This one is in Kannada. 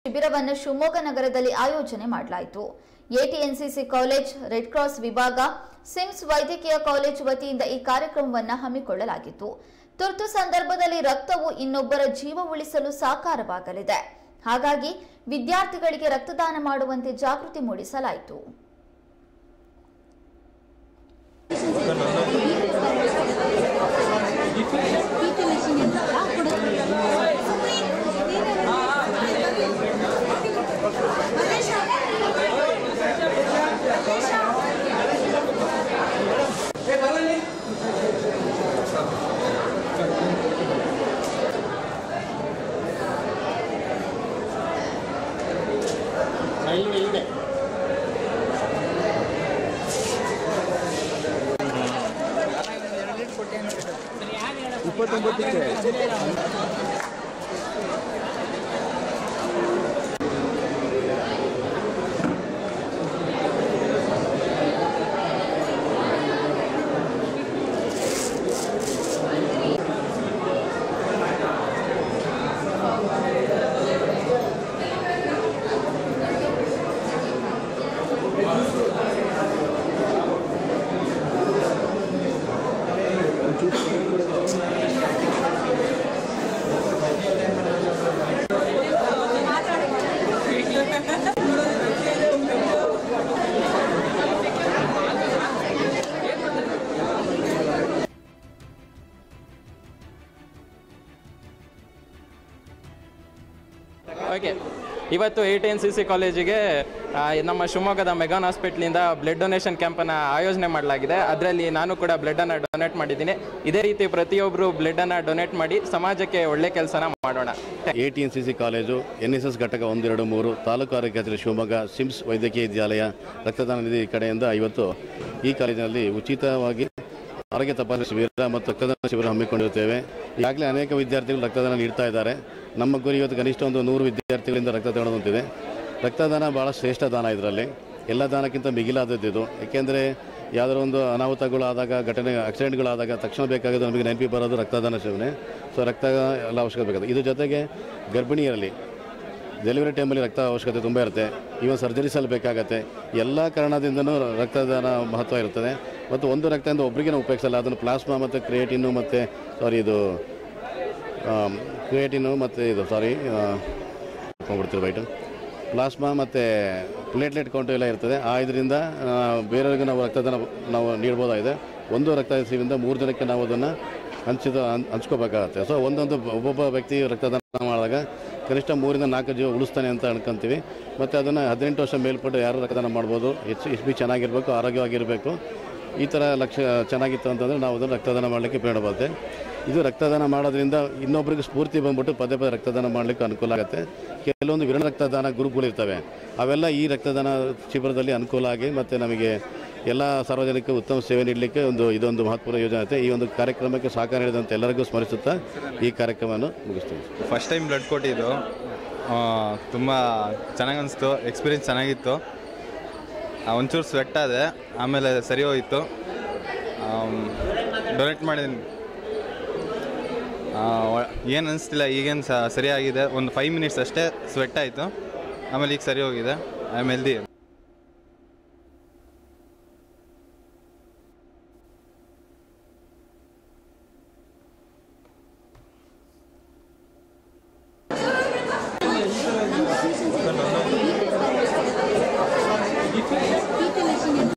ಶಿಬಿರವನ್ನು ಶಿವಮೊಗ್ಗ ನಗರದಲ್ಲಿ ಆಯೋಜನೆ ಮಾಡಲಾಯಿತು ಎಟಿಎನ್ಸಿಸಿ ಕಾಲೇಜ್ ರೆಡ್ ಕ್ರಾಸ್ ವಿಭಾಗ ಸಿಮ್ಸ್ ವೈದ್ಯಕೀಯ ಕಾಲೇಜ್ ವತಿಯಿಂದ ಈ ಕಾರ್ಯಕ್ರಮವನ್ನು ಹಮ್ಮಿಕೊಳ್ಳಲಾಗಿತ್ತು ತುರ್ತು ಸಂದರ್ಭದಲ್ಲಿ ರಕ್ತವು ಇನ್ನೊಬ್ಬರ ಜೀವ ಉಳಿಸಲು ಸಾಕಾರವಾಗಲಿದೆ ಹಾಗಾಗಿ ವಿದ್ಯಾರ್ಥಿಗಳಿಗೆ ರಕ್ತದಾನ ಮಾಡುವಂತೆ ಜಾಗೃತಿ ಮೂಡಿಸಲಾಯಿತು ಓಕೆ ಇವತ್ತು A T N C C ಕಾಲೇಜಿಗೆ ಆ, ನಮ್ಮ ಶಿವಮೊಗ್ಗದ ಮೆಗಾನ್ ಹಾಸ್ಪಿಟ್ಲಿಂದ ಬ್ಲಡ್ ಡೊನೇಷನ್ ಕ್ಯಾಂಪನ್ನು ಆಯೋಜನೆ ಮಾಡಲಾಗಿದೆ ಅದರಲ್ಲಿ ನಾನು ಕೂಡ ಬ್ಲಡ್ಡನ್ನು ಡೊನೇಟ್ ಮಾಡಿದ್ದೀನಿ ಇದೇ ರೀತಿ ಪ್ರತಿಯೊಬ್ಬರು ಬ್ಲಡ್ಡನ್ನು ಡೊನೇಟ್ ಮಾಡಿ ಸಮಾಜಕ್ಕೆ ಒಳ್ಳೆ ಕೆಲಸನ ಮಾಡೋಣ A T N C C college N S S ಘಟಕ ಒಂದೆರಡು ಮೂರು ತಾಲೂಕು ಆರೋಗ್ಯ ಕಚೇರಿ ಶಿವಮೊಗ್ಗ ಸಿಮ್ಸ್ ವೈದ್ಯಕೀಯ ವಿದ್ಯಾಲಯ ರಕ್ತದಾನ ನಿಧಿ ಕಡೆಯಿಂದ ಇವತ್ತು ಈ ಕಾಲೇಜಿನಲ್ಲಿ ಉಚಿತವಾಗಿ ಆರೋಗ್ಯ ತಪಾಸಣೆ ಶಿಬಿರ ಮತ್ತು ರಕ್ತದಾನ ಶಿಬಿರ ಹಮ್ಮಿಕೊಂಡಿರುತ್ತೇವೆ ಈಗಾಗಲೇ ಅನೇಕ ವಿದ್ಯಾರ್ಥಿಗಳು ರಕ್ತದಾನ ನೀಡ್ತಾ ಇದ್ದಾರೆ ನಮ್ಮ ಗುರಿ ಇವತ್ತು ಕನಿಷ್ಠ ಒಂದು ನೂರು ವಿದ್ಯಾರ್ಥಿಗಳಿಂದ ರಕ್ತ ತಗೊಳ್ಳೋದಂತಿದೆ ರಕ್ತದಾನ ಭಾಳ ಶ್ರೇಷ್ಠ ದಾನ ಇದರಲ್ಲಿ ಎಲ್ಲ ದಾನಕ್ಕಿಂತ ಮಿಗಿಲಾದದ್ದು ಇದು ಯಾಕೆಂದರೆ ಯಾವುದಾದ್ರು ಒಂದು ಅನಾಹುತಗಳು ಆದಾಗ ಘಟನೆ ಆಕ್ಸಿಡೆಂಟ್ಗಳಾದಾಗ ತಕ್ಷಣ ಬೇಕಾಗೋದು ನಮಗೆ ನೆನಪಿ ಬರೋದು ರಕ್ತದಾನ ಸೇವನೆ ಸೊ ರಕ್ತ ಎಲ್ಲ ಅವಶ್ಯಕತೆ ಬೇಕಾಗುತ್ತೆ ಇದ್ರ ಜೊತೆಗೆ ಗರ್ಭಿಣಿಯರಲ್ಲಿ ಡೆಲಿವರಿ ಟೈಮಲ್ಲಿ ರಕ್ತ ಅವಶ್ಯಕತೆ ತುಂಬ ಇರುತ್ತೆ ಇವನ್ ಸರ್ಜರೀಸ್ ಅಲ್ಲಿ ಬೇಕಾಗತ್ತೆ ಎಲ್ಲ ಕಾರಣದಿಂದನೂ ರಕ್ತದಾನ ಮಹತ್ವ ಇರ್ತದೆ ಮತ್ತು ಒಂದು ರಕ್ತದಿಂದ ಒಬ್ಬರಿಗೆ ನಾವು ಉಪಯೋಗಿಸಲ್ಲ ಅದನ್ನು ಪ್ಲಾಸ್ಮಾ ಮತ್ತು ಕ್ರಿಯೇಟಿನ್ನು ಮತ್ತು ಸಾರಿ ಇದು ಕ್ರಿಯೇಟಿನು ಮತ್ತು ಇದು ಸಾರಿ ಹೋಗ್ಬಿಡ್ತೀವಿ ಬೈಟು ಪ್ಲಾಸ್ಮಾ ಮತ್ತು ಪ್ಲೇಟ್ಲೆಟ್ ಕೌಂಟ್ ಎಲ್ಲ ಇರ್ತದೆ ಆ ಇದರಿಂದ ಆ, ಬೇರೆಯವ್ರಿಗೆ ನಾವು ರಕ್ತದಾನ ನಾವು ನೀಡ್ಬೋದಾಗಿದೆ ಒಂದು ರಕ್ತ ಹಸಿವಿಂದ ಮೂರು ಜನಕ್ಕೆ ನಾವು ಅದನ್ನು ಹಂಚಿದ ಹಂಚ್- ಹಂಚ್ಕೋಬೇಕಾಗತ್ತೆ ಸೊ ಒಂದೊಂದು ಒಬ್ಬೊಬ್ಬ ವ್ಯಕ್ತಿ ರಕ್ತದಾನ ಮಾಡಿದಾಗ ಕನಿಷ್ಠ ಮೂರಿಂದ ನಾಲ್ಕು ಜೀವ ಉಳಿಸ್ತಾನೆ ಅಂತ ಅನ್ಕೊಂತೀವಿ ಮತ್ತು ಅದನ್ನು ಹದಿನೆಂಟು ವರ್ಷ ಮೇಲ್ಪಟ್ಟು ಯಾರು ರಕ್ತದಾನ ಮಾಡ್ಬೋದು ಹೆಚ್ಚು ಎಚ್ ಬಿ ಚೆನ್ನಾಗಿರಬೇಕು ಆರೋಗ್ಯವಾಗಿರಬೇಕು ಈ ಥರ ಲಕ್ಷ್ಯ ಚೆನ್ನಾಗಿತ್ತು ಅಂತಂದರೆ ನಾವು ಅದನ್ನು ರಕ್ತದಾನ ಮಾಡಲಿಕ್ಕೆ ಪ್ರೇರಣೆ ಬರುತ್ತೆ ಇದು ರಕ್ತದಾನ ಮಾಡೋದ್ರಿಂದ ಇನ್ನೊಬ್ಬರಿಗೆ ಸ್ಫೂರ್ತಿ ಬಂದ್ಬಿಟ್ಟು ಪದೇ ಪದೇ ರಕ್ತದಾನ ಮಾಡಲಿಕ್ಕೆ ಅನುಕೂಲ ಆಗುತ್ತೆ ಕೆಲವೊಂದು ವಿರಳ ರಕ್ತದಾನ ಗ್ರೂಪ್ಗಳಿರ್ತವೆ ಅವೆಲ್ಲ ಈ ರಕ್ತದಾನ ಶಿಬಿರದಲ್ಲಿ ಅನುಕೂಲ ಆಗಿ ಮತ್ತು ನಮಗೆ ಎಲ್ಲ ಸಾರ್ವಜನಿಕ ಉತ್ತಮ ಸೇವೆ ನೀಡಲಿಕ್ಕೆ ಒಂದು ಇದೊಂದು ಮಹತ್ವಪೂರ್ಣ ಯೋಜನೆ ಆಗುತ್ತೆ ಈ ಒಂದು ಕಾರ್ಯಕ್ರಮಕ್ಕೆ ಸಹಕಾರ ನೀಡಿದಂಥ ಎಲ್ಲರಿಗೂ ಸ್ಮರಿಸುತ್ತಾ ಈ ಕಾರ್ಯಕ್ರಮವನ್ನು ಮುಗಿಸ್ತೀವಿ ಫಸ್ಟ್ ಟೈಮ್ ಬ್ಲಡ್ ಕೊಟ್ಟಿದ್ದು ತುಂಬ ಚೆನ್ನಾಗಿ ಅನಿಸ್ತು ಎಕ್ಸ್ಪೀರಿಯನ್ಸ್ ಚೆನ್ನಾಗಿತ್ತು ಆ, ಒಂಚೂರು ಸ್ವೆಟ್ ಆದೆ ಆಮೇಲೆ ಸರಿ ಹೋಯಿತು ಡೊನೇಟ್ ಮಾಡಿದ್ದೀನಿ ಏನು ಅನಿಸ್ತಿಲ್ಲ ಈಗೇನು ಸರಿಯಾಗಿದೆ ಒಂದು ಫೈವ್ ಮಿನಿಟ್ಸ್ ಅಷ್ಟೇ ಸ್ವೆಟ್ ಆಯಿತು ಆಮೇಲೆ ಈಗ ಸರಿ ಹೋಗಿದೆ ಐ ಆಮ್ ಹೆಲ್ದಿ